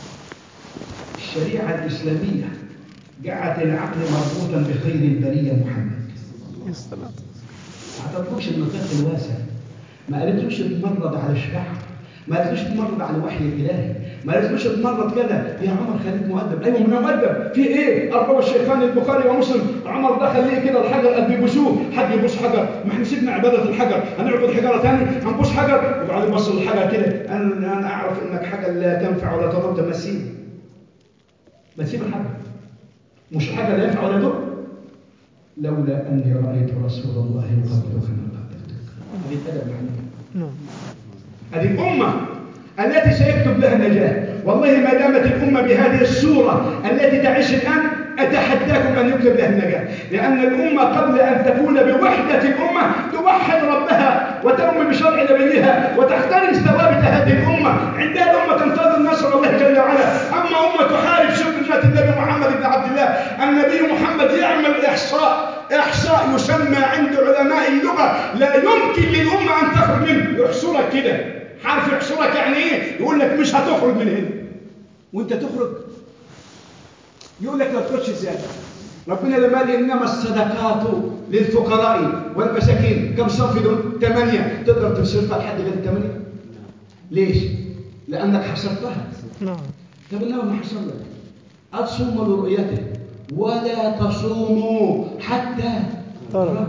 الشريعة الإسلامية جعلت العقل مربوطا بخير البرية محمد الصلاة ما تطلبش النطاق الواسع ما قالتلوش اتمرد على الشبع ما قالتلوش اتمرد على الوحي الإلهي ما قالتلوش اتمرد كده يا عمر خليك مؤدب أيوة من مؤدب في إيه أربعة الشيخان البخاري ومسلم عمر دخل ليه كده الحجر قال بيبوسوه حد يبوس حجر ما احنا سيبنا عبادة الحجر هنعبد حجرة ثاني هنبوس حجر وبعدين بص للحجر كده أنا أنا أعرف إنك حاجة لا تنفع ولا تضر طب ما تسيبه ما تسيب الحجر مش الحجر لا ينفع ولا يضر لولا أني رأيت رسول الله يقبلك ما قبلتك هذه الأدب معناه نعم هذه الأمة التي سيكتب لها النجاة والله ما دامت الأمة بهذه الصورة التي تعيش الآن أتحداكم أن يكتب لها النجاة لأن الأمة قبل أن تكون بوحدة الأمة توحد ربها وتؤمن بشرع نبيها وتحترم ثوابت هذه الأمة عندها الأمة تنتظر نصر الله جل وعلا أما أمة تحارب سنة النبي محمد بن عبد الله النبي محمد يعمل إحصاء إحصاء يسمى عند علماء اللغة لا يمكن للأمة أن تخرج منه يحصرك كده عارف يحصرك يعني إيه يقول لك مش هتخرج من هنا وأنت تخرج يقول لك لا تخرجش ازاي ربنا لما قال انما الصدقات للفقراء والمساكين كم صنف دول ثمانيه تقدر تصرفها لحد غير الثمانيه ليش لانك حصرتها نعم طب انما ما حصل لك اتصوموا لرؤيته ولا تصوموا حتى ترى.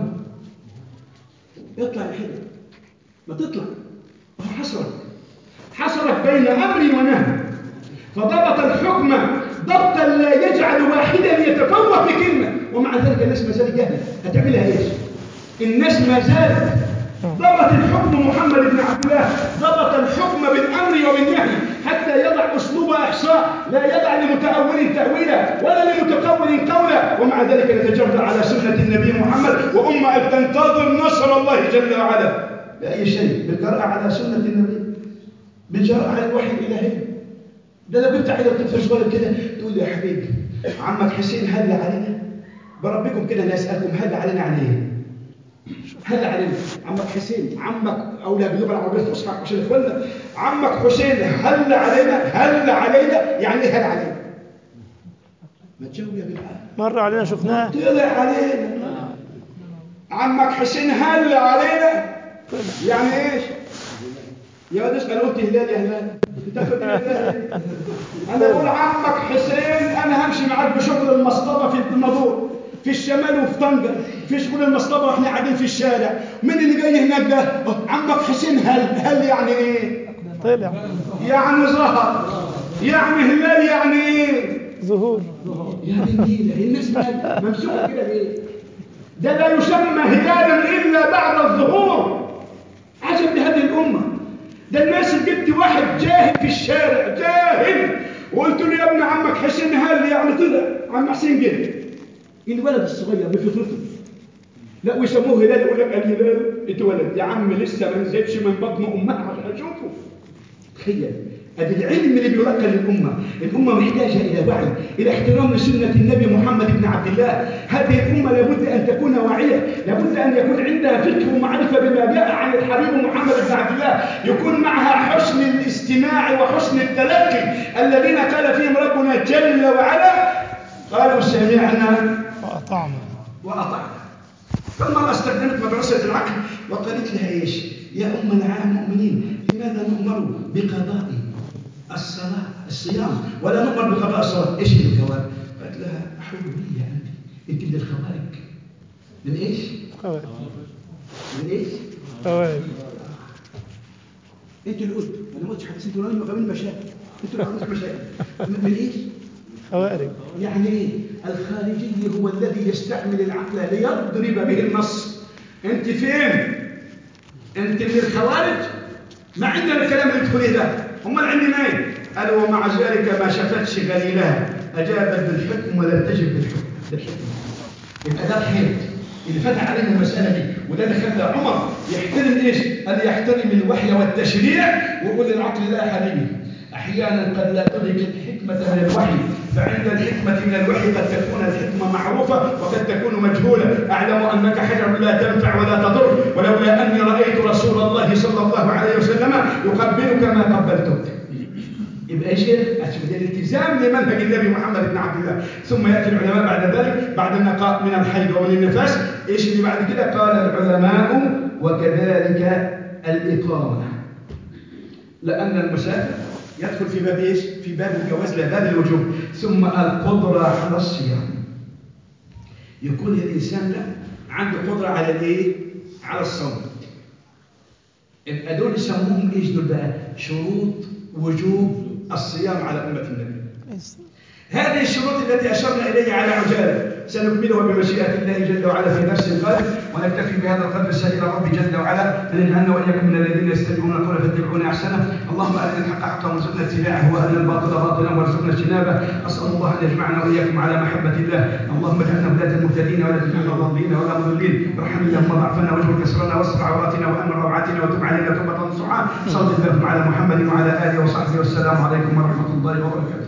اطلع الحجر ما تطلع هو حصرك حصرك بين امر ونهي فضبط الحكم ضبطا لا يجعل واحدا يتفوق بكلمه ومع ذلك الناس ما زالت جاهله هتعملها ايش؟ الناس ما زالت ضبط الحكم محمد بن عبد الله ضبط الحكم بالامر وبالنهي حتى يضع اسلوب احصاء لا يضع لمتاول تاويلا ولا لمتقول قولا ومع ذلك نتجرأ على سنه النبي محمد وامه تنتظر نصر الله جل وعلا باي شيء بالجرأه على سنه النبي بالجرأه على الوحي الالهي ده لو كنت عايز طفل صغير كده تقول لي يا حبيبي عمك حسين هل علينا بربكم كده انا اسالكم هل علينا يعني ايه هل علينا عمك حسين عمك اولى باللغه العربيه الفصحى عشان اخواننا عمك حسين هل علينا هل علينا يعني ايه هل علينا ما تجاوب يا بالعقل مر علينا شفناه طلع علينا عمك حسين هل علينا يعني ايش يا ولد انا قلت هلال يا هلال تاخد هلال انا بقول عمك حسين انا همشي معاك بشغل المصطبه في المدور في الشمال وفي طنجة في شغل المصطبه واحنا قاعدين في الشارع مين اللي جاي هناك ده أه، عمك حسين هل هل يعني ايه طلع يعني ظهر يعني هلال يعني ايه ظهور يا بنتينا الناس مال- ممسوكه كده ليه ده لا يسمى هلالا الا بعد الظهور عجب لهذه الامه ده الناس جبت واحد جاهل في الشارع جاهل وقلت له يا ابن عمك حسين هل يعني طلع عم حسين جه الولد الصغير بفطرته لا ويسموه هلال يقول لك الهلال اتولد يا عم لسه ما نزلش من بطن امها عشان اشوفه تخيل ادي العلم اللي بيرقى للامه الامه محتاجه الى وعي الى احترام لسنه النبي محمد بن عبد الله هذه الامه لابد ان تكون واعيه لابد ان يكون عندها فكر ومعرفه بما جاء عن الحبيب محمد بن عبد الله يكون معها حسن الاستماع وحسن التلقي الذين قال فيهم ربنا جل وعلا قالوا سمعنا وأطعنا وأطعنا فالمرأة استخدمت مدرسة العقل وقالت لها إيش يا أم المؤمنين لماذا نؤمر بقضاء الصلاة الصيام ولا نؤمر بقضاء الصلاة إيش هي الجواب قالت لها حرية أنت أنت من الخوارج من إيش خوارج من إيش خوارج أنت اللي قلت أنا ما قلتش حديث أنتوا اللي قبل مشاكل أنتوا اللي عملتوا مشاكل من من إيش خوارج يعني ايه الخارجي هو الذي يستعمل العقل ليضرب به النص انت فين انت من الخوارج ما عندنا الكلام اللي تقوليه ده امال عندنا ايه قالوا ومع ذلك ما شفتش غليلها اجابت بالحكم ولم تجب بالحكم بالحكم يبقى ده الحيط اللي فتح علينا المساله دي وده اللي خلى عمر يحترم ايش؟ قال يحترم الوحي والتشريع ويقول للعقل لا يا حبيبي احيانا قد لا تدرك الحكمه من الوحي فعند الحكمه من الوحي قد تكون الحكمه معروفه وقد تكون مجهوله اعلم انك حجر لا تنفع ولا تضر ولولا اني رايت رسول الله صلى الله عليه وسلم يقبلك ما قبلتك يبقى ايش اشوف ده الالتزام لمنهج النبي محمد بن عبد الله ثم ياتي العلماء بعد ذلك بعد النقاء من الحيض والنفاس ايش اللي بعد كده قال العلماء وكذلك الاقامه لان المسافر يدخل في باب ايش في باب الجواز لا باب الوجوب ثم القدره على الصيام يكون الانسان ده عنده قدره على الايه على الصوم يبقى دول يسموهم ايش دول بقى شروط وجوب الصيام على أمة النبي هذه الشروط التي أشرنا إليها على عجالة سنكملها بمشيئة الله جل وعلا في درس قادم ونكتفي بهذا القدر سائل ربي جل وعلا أن يجعلنا وإياكم من الذين يستمعون القول فاتبعون أحسنه اللهم أرنا الحق حقا وارزقنا اتباعه وأرنا الباطل باطلا وارزقنا اجتنابه أسأل الله أن يجمعنا وإياكم على محبة الله اللهم اجعلنا هداة المهتدين ولا تجعلنا ضالين ولا مضلين وارحم اللهم ضعفنا واجبر كسرنا واستر عوراتنا وأمن روعاتنا وتب علينا توبة نصوحا صل اللهم على محمد وعلى آله وصحبه والسلام عليكم ورحمة الله وبركاته